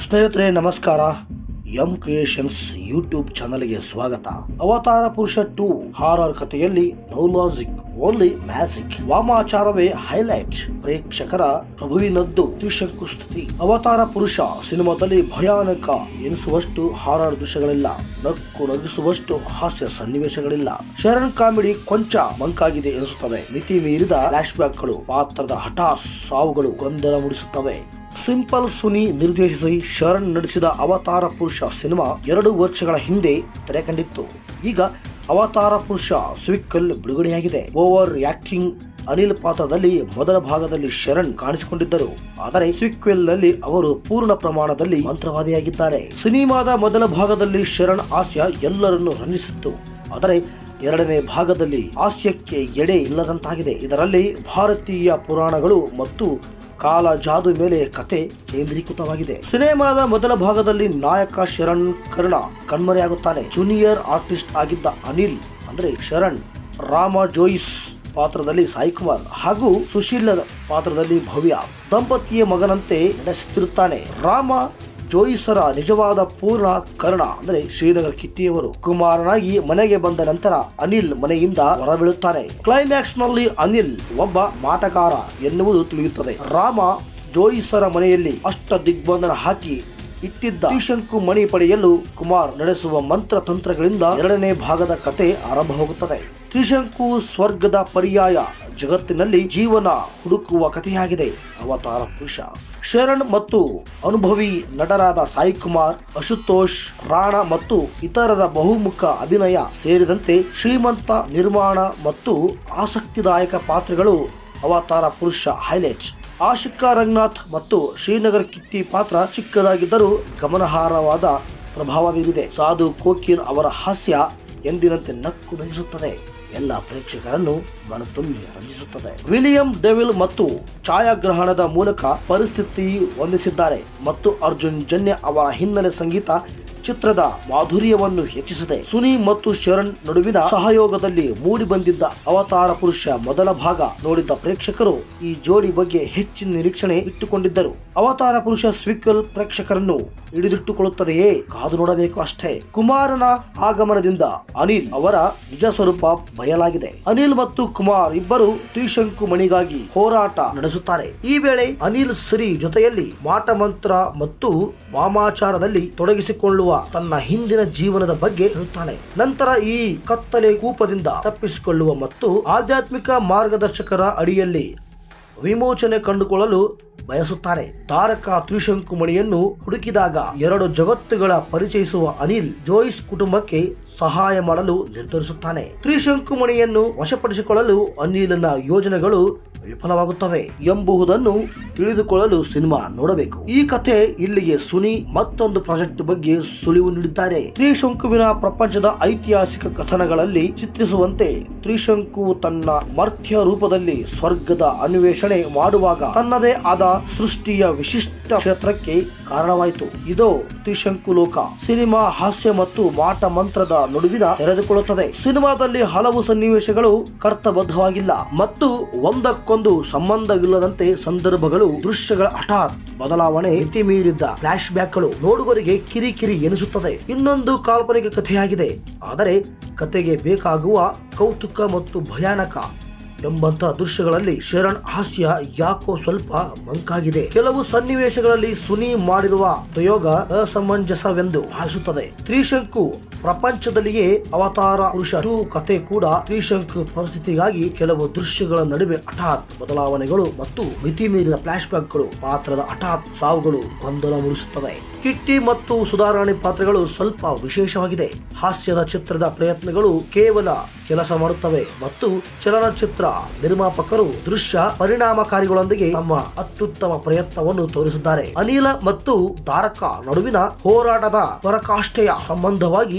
ಸ್ನೇಹಿತರೆ ನಮಸ್ಕಾರ M creations YouTube ಚಾನಲ್ಗೆ ಸ್ವಾಗತ ಅವತಾರ ಪುರುಷ ಟೂ ಹಾರರ್ ಕಥೆಯಲ್ಲಿ ನೋ ಲಾಜಿಕ್ ಓನ್ಲಿ ಮ್ಯಾಜಿಕ್ ವಾಮಾಚಾರವೇ ಹೈಲೈಟ್ ಪ್ರೇಕ್ಷಕರ ಪ್ರಭುವಿನದ್ದು ತ್ರಿಶಂಕು ಸ್ಥಿತಿ ಅವತಾರ ಪುರುಷ ಸಿನಿಮಾದಲ್ಲಿ ಭಯಾನಕ ಎನಿಸುವಷ್ಟು ಹಾರರ್ ದೃಶ್ಯಗಳಿಲ್ಲ ನಕ್ಕು ನಗಿಸುವಷ್ಟು ಹಾಸ್ಯ ಸನ್ನಿವೇಶಗಳಿಲ್ಲ ಶರಣ್ ಕಾಮಿಡಿ ಕೊಂಚ ಮಂಕಾಗಿದೆ ಎನಿಸುತ್ತವೆ ಮಿತಿ ಮೀರಿದ ಫ್ಲಾಶ್ ಬ್ಯಾಕ್ಗಳು ಪಾತ್ರದ ಹಠಾತ್ ಸಾವುಗಳು ಗೊಂದಲ ಮೂಡಿಸುತ್ತವೆ ಸಿಂಪಲ್ ಸುನಿ ನಿರ್ದೇಶಿಸಿ ಶರಣ್ ನಡೆಸಿದ ಅವತಾರ ಪುರುಷ ಸಿನಿಮಾ ಎರಡು ವರ್ಷಗಳ ಹಿಂದೆ ತೆರೆ ಕಂಡಿತ್ತು ಈಗ ಅವತಾರ ಪುರುಷ ಸ್ವಿಕ್ಕಲ್ ಬಿಡುಗಡೆಯಾಗಿದೆ ಓವರ್ ಆಕ್ಟಿಂಗ್ ಅನಿಲ್ ಪಾತ್ರದಲ್ಲಿ ಮೊದಲ ಭಾಗದಲ್ಲಿ ಶರಣ್ ಕಾಣಿಸಿಕೊಂಡಿದ್ದರು ಆದರೆ ಸ್ವಿಕ್ವೆಲ್ ನಲ್ಲಿ ಅವರು ಪೂರ್ಣ ಪ್ರಮಾಣದಲ್ಲಿ ಮಂತ್ರವಾದಿಯಾಗಿದ್ದಾರೆ ಸಿನಿಮಾದ ಮೊದಲ ಭಾಗದಲ್ಲಿ ಶರಣ್ ಹಾಸ್ಯ ಎಲ್ಲರನ್ನು ರಂಜಿಸಿತ್ತು ಆದರೆ ಎರಡನೇ ಭಾಗದಲ್ಲಿ ಹಾಸ್ಯಕ್ಕೆ ಎಡೆ ಇಲ್ಲದಂತಾಗಿದೆ ಇದರಲ್ಲಿ ಭಾರತೀಯ ಪುರಾಣಗಳು ಮತ್ತು ಕಾಲ ಜಾದು ಮೇಲೆ ಕತೆ ಕೇಂದ್ರೀಕೃತವಾಗಿದೆ ಸಿನಿಮಾದ ಮೊದಲ ಭಾಗದಲ್ಲಿ ನಾಯಕ ಶರಣ್ ಕರ್ಣ ಕಣ್ಮರೆಯಾಗುತ್ತಾನೆ ಜೂನಿಯರ್ ಆರ್ಟಿಸ್ಟ್ ಆಗಿದ್ದ ಅನಿಲ್ ಅಂದ್ರೆ ಶರಣ್ ರಾಮ ಜೋಯಿಸ್ ಪಾತ್ರದಲ್ಲಿ ಸಾಯಿಕುಮಾರ್ ಹಾಗೂ ಸುಶೀಲ ಪಾತ್ರದಲ್ಲಿ ಭವ್ಯ ದಂಪತಿಯ ಮಗನಂತೆ ನಡೆಸುತ್ತಿರುತ್ತಾನೆ ರಾಮ ಜೋಯಿಸರ ನಿಜವಾದ ಪೂರ್ಣ ಕರ್ಣ ಅಂದ್ರೆ ಶ್ರೀನಗರ್ ಕಿಟ್ಟಿಯವರು ಕುಮಾರನಾಗಿ ಮನೆಗೆ ಬಂದ ನಂತರ ಅನಿಲ್ ಮನೆಯಿಂದ ಹೊರಬೀಳುತ್ತಾನೆ ಕ್ಲೈಮ್ಯಾಕ್ಸ್ ನಲ್ಲಿ ಅನಿಲ್ ಒಬ್ಬ ಮಾಟಗಾರ ಎನ್ನುವುದು ತಿಳಿಯುತ್ತದೆ ರಾಮ ಜೋಯಿಸರ ಮನೆಯಲ್ಲಿ ಅಷ್ಟ ದಿಗ್ಬಂಧನ ಹಾಕಿ ಇಟ್ಟಿದ್ದ ತ್ರಿಶಂಕು ಮಣಿ ಪಡೆಯಲು ಕುಮಾರ್ ನಡೆಸುವ ಮಂತ್ರ ತಂತ್ರಗಳಿಂದ ಎರಡನೇ ಭಾಗದ ಕತೆ ಆರಂಭವಾಗುತ್ತದೆ ತ್ರಿಶಂಕು ಸ್ವರ್ಗದ ಪರ್ಯಾಯ ಜಗತ್ತಿನಲ್ಲಿ ಜೀವನ ಹುಡುಕುವ ಕಥೆಯಾಗಿದೆ ಅವತಾರ ಪುರುಷ ಶರಣ್ ಮತ್ತು ಅನುಭವಿ ನಟರಾದ ಸಾಯಿ ಕುಮಾರ್ ಅಶುತೋಷ್ ರಾಣಾ ಮತ್ತು ಇತರರ ಬಹುಮುಖ ಅಭಿನಯ ಸೇರಿದಂತೆ ಶ್ರೀಮಂತ ನಿರ್ಮಾಣ ಮತ್ತು ಆಸಕ್ತಿದಾಯಕ ಪಾತ್ರಗಳು ಅವತಾರ ಪುರುಷ ಹೈಲೈಟ್ಸ್ ಆಶಿಕಾ ರಂಗನಾಥ್ ಮತ್ತು ಶ್ರೀನಗರ್ ಕಿಟ್ಟಿ ಪಾತ್ರ ಚಿಕ್ಕದಾಗಿದ್ದರೂ ಗಮನಾರ್ಹವಾದ ಪ್ರಭಾವ ಬೀರಿದೆ ಸಾಧು ಕೋಕಿರ್ ಅವರ ಹಾಸ್ಯ ಎಂದಿನಂತೆ ನಕ್ಕು ನಗಿಸುತ್ತದೆ ಎಲ್ಲ ಪ್ರೇಕ್ಷಕರನ್ನು ಮನತುಂಬಿ ರಂಜಿಸುತ್ತದೆ ವಿಲಿಯಂ ಡೆವಿಲ್ ಮತ್ತು ಛಾಯಾಗ್ರಹಣದ ಮೂಲಕ ಪರಿಸ್ಥಿತಿ ಹೊಂದಿಸಿದ್ದಾರೆ ಮತ್ತು ಅರ್ಜುನ್ ಜನ್ಯ ಅವರ ಹಿನ್ನೆಲೆ ಸಂಗೀತ ಚಿತ್ರದ ಮಾಧುರ್ಯವನ್ನು ಹೆಚ್ಚಿಸಿದೆ ಸುನಿ ಮತ್ತು ಶರಣ್ ನಡುವಿನ ಸಹಯೋಗದಲ್ಲಿ ಮೂಡಿ ಬಂದಿದ್ದ ಅವತಾರ ಪುರುಷ ಮೊದಲ ಭಾಗ ನೋಡಿದ್ದ ಪ್ರೇಕ್ಷಕರು ಈ ಜೋಡಿ ಬಗ್ಗೆ ಹೆಚ್ಚಿನ ನಿರೀಕ್ಷಣೆ ಇಟ್ಟುಕೊಂಡಿದ್ದರು ಅವತಾರ ಪುರುಷ ಸ್ವಿಕಲ್ ಪ್ರೇಕ್ಷಕರನ್ನು ಹಿಡಿದಿಟ್ಟುಕೊಳ್ಳುತ್ತದೆಯೇ ಕಾದು ನೋಡಬೇಕು ಅಷ್ಟೇ ಕುಮಾರನ ಆಗಮನದಿಂದ ಅನಿಲ್ ಅವರ ನಿಜ ಸ್ವರೂಪ ಬಯಲಾಗಿದೆ ಅನಿಲ್ ಮತ್ತು ಕುಮಾರ್ ಇಬ್ಬರು ತ್ರಿಶಂಕು ಮಣಿಗಾಗಿ ಹೋರಾಟ ನಡೆಸುತ್ತಾರೆ ಈ ವೇಳೆ ಅನಿಲ್ ಶ್ರೀ ಜೊತೆಯಲ್ಲಿ ಮಾಟಮಂತ್ರ ಮತ್ತು ವಾಮಾಚಾರದಲ್ಲಿ ತೊಡಗಿಸಿಕೊಳ್ಳುವ ತನ್ನ ಹಿಂದಿನ ಜೀವನದ ಬಗ್ಗೆ ಹೇಳುತ್ತಾನೆ ನಂತರ ಈ ಕತ್ತಲೆ ಕೂಪದಿಂದ ತಪ್ಪಿಸಿಕೊಳ್ಳುವ ಮತ್ತು ಆಧ್ಯಾತ್ಮಿಕ ಮಾರ್ಗದರ್ಶಕರ ಅಡಿಯಲ್ಲಿ ವಿಮೋಚನೆ ಕಂಡುಕೊಳ್ಳಲು ಬಯಸುತ್ತಾರೆ ತಾರಕ ತ್ರಿಶಂಕು ಮಣಿಯನ್ನು ಹುಡುಕಿದಾಗ ಎರಡು ಜಗತ್ತುಗಳ ಪರಿಚಯಿಸುವ ಅನಿಲ್ ಜೋಯಿಸ್ ಕುಟುಂಬಕ್ಕೆ ಸಹಾಯ ಮಾಡಲು ನಿರ್ಧರಿಸುತ್ತಾನೆ ತ್ರಿಶಂಕು ಮಣಿಯನ್ನು ವಶಪಡಿಸಿಕೊಳ್ಳಲು ಅನಿಲನ ಯೋಜನೆಗಳು ವಿಫಲವಾಗುತ್ತವೆ ಎಂಬುದನ್ನು ತಿಳಿದುಕೊಳ್ಳಲು ಸಿನಿಮಾ ನೋಡಬೇಕು ಈ ಕಥೆ ಇಲ್ಲಿಗೆ ಸುನಿ ಮತ್ತೊಂದು ಪ್ರಾಜೆಕ್ಟ್ ಬಗ್ಗೆ ಸುಳಿವು ನೀಡಿದ್ದಾರೆ ತ್ರಿಶಂಕುವಿನ ಪ್ರಪಂಚದ ಐತಿಹಾಸಿಕ ಕಥನಗಳಲ್ಲಿ ಚಿತ್ರಿಸುವಂತೆ ತ್ರಿಶಂಕು ತನ್ನ ಮರ್ತ್ಯ ರೂಪದಲ್ಲಿ ಸ್ವರ್ಗದ ಅನ್ವೇಷಣೆ ಮಾಡುವಾಗ ತನ್ನದೇ ಆದ ಸೃಷ್ಟಿಯ ವಿಶಿಷ್ಟ ಕ್ಷೇತ್ರಕ್ಕೆ ಕಾರಣವಾಯಿತು ಇದೋ ತ್ರಿಶಂಕು ಲೋಕ ಸಿನಿಮಾ ಹಾಸ್ಯ ಮತ್ತು ಮಾಟ ಮಂತ್ರದ ನಡುವಿನ ತೆರೆದುಕೊಳ್ಳುತ್ತದೆ ಸಿನಿಮಾದಲ್ಲಿ ಹಲವು ಸನ್ನಿವೇಶಗಳು ಕರ್ತಬದ್ಧವಾಗಿಲ್ಲ ಮತ್ತು ಒಂದಕ್ಕೊಂದು ಸಂಬಂಧವಿಲ್ಲದಂತೆ ಸಂದರ್ಭಗಳು ದೃಶ್ಯಗಳ ಹಠಾತ್ ಬದಲಾವಣೆ ಮಿತಿ ಮೀರಿದ್ದ ಫ್ಲಾಶ್ ಬ್ಯಾಕ್ಗಳು ನೋಡುಗರಿಗೆ ಕಿರಿಕಿರಿ ಎನಿಸುತ್ತದೆ ಇನ್ನೊಂದು ಕಾಲ್ಪನಿಕ ಕಥೆಯಾಗಿದೆ ಆದರೆ ಕತೆಗೆ ಬೇಕಾಗುವ ಕೌತುಕ ಮತ್ತು ಭಯಾನಕ ಎಂಬಂತ ದೃಶ್ಯಗಳಲ್ಲಿ ಶರಣ್ ಹಾಸ್ಯ ಯಾಕೋ ಸ್ವಲ್ಪ ಮಂಕಾಗಿದೆ ಕೆಲವು ಸನ್ನಿವೇಶಗಳಲ್ಲಿ ಸುನಿ ಮಾಡಿರುವ ಪ್ರಯೋಗ ಅಸಮಂಜಸವೆಂದು ಭಾವಿಸುತ್ತದೆ ತ್ರಿಶಂಕು ಪ್ರಪಂಚದಲ್ಲಿಯೇ ಅವತಾರ ಪುರುಷ ಟೂ ಕತೆ ಕೂಡ ತ್ರಿಶಂಕು ಪರಿಸ್ಥಿತಿಗಾಗಿ ಕೆಲವು ದೃಶ್ಯಗಳ ನಡುವೆ ಹಠಾತ್ ಬದಲಾವಣೆಗಳು ಮತ್ತು ಮಿತಿ ಮೀರಿದ ಫ್ಲಾಶ್ ಬ್ಯಾಕ್ಗಳು ಪಾತ್ರದ ಹಠಾತ್ ಸಾವುಗಳು ಗೊಂದಲ ಮೂಡಿಸುತ್ತವೆ ಕಿಟ್ಟಿ ಮತ್ತು ಸುಧಾರಣೆ ಪಾತ್ರಗಳು ಸ್ವಲ್ಪ ವಿಶೇಷವಾಗಿದೆ ಹಾಸ್ಯದ ಚಿತ್ರದ ಪ್ರಯತ್ನಗಳು ಕೇವಲ ಕೆಲಸ ಮಾಡುತ್ತವೆ ಮತ್ತು ಚಲನಚಿತ್ರ ನಿರ್ಮಾಪಕರು ದೃಶ್ಯ ಪರಿಣಾಮಕಾರಿಗಳೊಂದಿಗೆ ತಮ್ಮ ಅತ್ಯುತ್ತಮ ಪ್ರಯತ್ನವನ್ನು ತೋರಿಸಿದ್ದಾರೆ ಅನಿಲ ಮತ್ತು ತಾರಕ ನಡುವಿನ ಹೋರಾಟದ ಪರಕಾಷ್ಠೆಯ ಸಂಬಂಧವಾಗಿ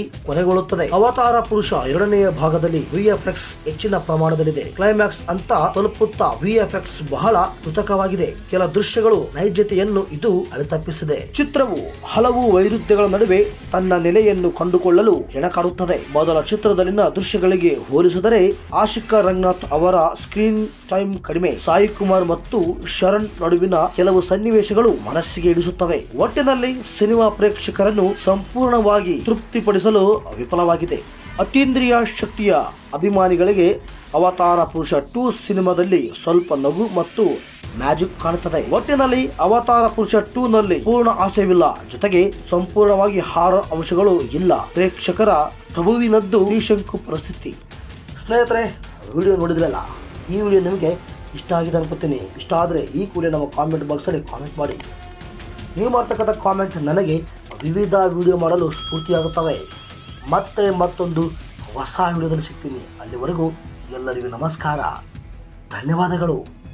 ಕೊನೆಗೊಳ್ಳುತ್ತದೆ ಅವತಾರ ಪುರುಷ ಎರಡನೆಯ ಭಾಗದಲ್ಲಿ ವಿಎಫ್ಎಕ್ಸ್ ಹೆಚ್ಚಿನ ಪ್ರಮಾಣದಲ್ಲಿದೆ ಕ್ಲೈಮ್ಯಾಕ್ಸ್ ಅಂತ ತಲುಪುತ್ತಾ ವಿಎಫ್ಎಕ್ಸ್ ಬಹಳ ಕೃತಕವಾಗಿದೆ ಕೆಲ ದೃಶ್ಯಗಳು ನೈಜತೆಯನ್ನು ಇದು ಅಳಿತಪ್ಪಿಸಿದೆ ಚಿತ್ರವು ಹಲವು ವೈರುಧ್ಯಗಳ ನಡುವೆ ತನ್ನ ನೆಲೆಯನ್ನು ಕಂಡುಕೊಳ್ಳಲು ಹೆಣಕಾಡುತ್ತದೆ ಮೊದಲ ಚಿತ್ರದಲ್ಲಿನ ದೃಶ್ಯಗಳಿಗೆ ಹೋಲಿಸಿದರೆ ಆಶಿಕಾ ರಂಗನಾಥ್ ಅವರ ಸ್ಕ್ರೀನ್ ಟೈಮ್ ಕಡಿಮೆ ಸಾಯಿ ಕುಮಾರ್ ಮತ್ತು ಶರಣ್ ನಡುವಿನ ಕೆಲವು ಸನ್ನಿವೇಶಗಳು ಮನಸ್ಸಿಗೆ ಇಡಿಸುತ್ತವೆ ಒಟ್ಟಿನಲ್ಲಿ ಸಿನಿಮಾ ಪ್ರೇಕ್ಷಕರನ್ನು ಸಂಪೂರ್ಣವಾಗಿ ತೃಪ್ತಿಪಡಿಸಲು ವಿಫಲವಾಗಿದೆ ಅತೀಂದ್ರಿಯ ಶಕ್ತಿಯ ಅಭಿಮಾನಿಗಳಿಗೆ ಅವತಾರ ಪುರುಷ ಟೂ ಸಿನಿಮಾದಲ್ಲಿ ಸ್ವಲ್ಪ ನಗು ಮತ್ತು ಮ್ಯಾಜಿಕ್ ಕಾಣುತ್ತದೆ ಒಟ್ಟಿನಲ್ಲಿ ಅವತಾರ ಪುರುಷ ಟೂ ನಲ್ಲಿ ಪೂರ್ಣ ಆಸೆವಿಲ್ಲ ಜೊತೆಗೆ ಸಂಪೂರ್ಣವಾಗಿ ಹಾರರ್ ಅಂಶಗಳು ಇಲ್ಲ ಪ್ರೇಕ್ಷಕರ ಪ್ರಭುವಿನದ್ದು ತ್ರಿಶಂಕು ಪರಿಸ್ಥಿತಿ ಸ್ನೇಹಿತರೆ ವಿಡಿಯೋ ನೋಡಿದ್ರಲ್ಲ ಈ ವಿಡಿಯೋ ನಿಮಗೆ ಇಷ್ಟ ಆಗಿದೆ ಅನ್ಕೋತೀನಿ ಇಷ್ಟ ಆದರೆ ಈ ಕೂಡಲೇ ನಮ್ಮ ಕಾಮೆಂಟ್ ಬಾಕ್ಸಲ್ಲಿ ಕಾಮೆಂಟ್ ಮಾಡಿ ನೀವು ಮಾಡ್ತಕ್ಕಂಥ ಕಾಮೆಂಟ್ ನನಗೆ ವಿವಿಧ ವಿಡಿಯೋ ಮಾಡಲು ಸ್ಫೂರ್ತಿಯಾಗುತ್ತವೆ ಮತ್ತೆ ಮತ್ತೊಂದು ಹೊಸ ವಿಡಿಯೋದಲ್ಲಿ ಸಿಗ್ತೀನಿ ಅಲ್ಲಿವರೆಗೂ ಎಲ್ಲರಿಗೂ ನಮಸ್ಕಾರ ಧನ್ಯವಾದಗಳು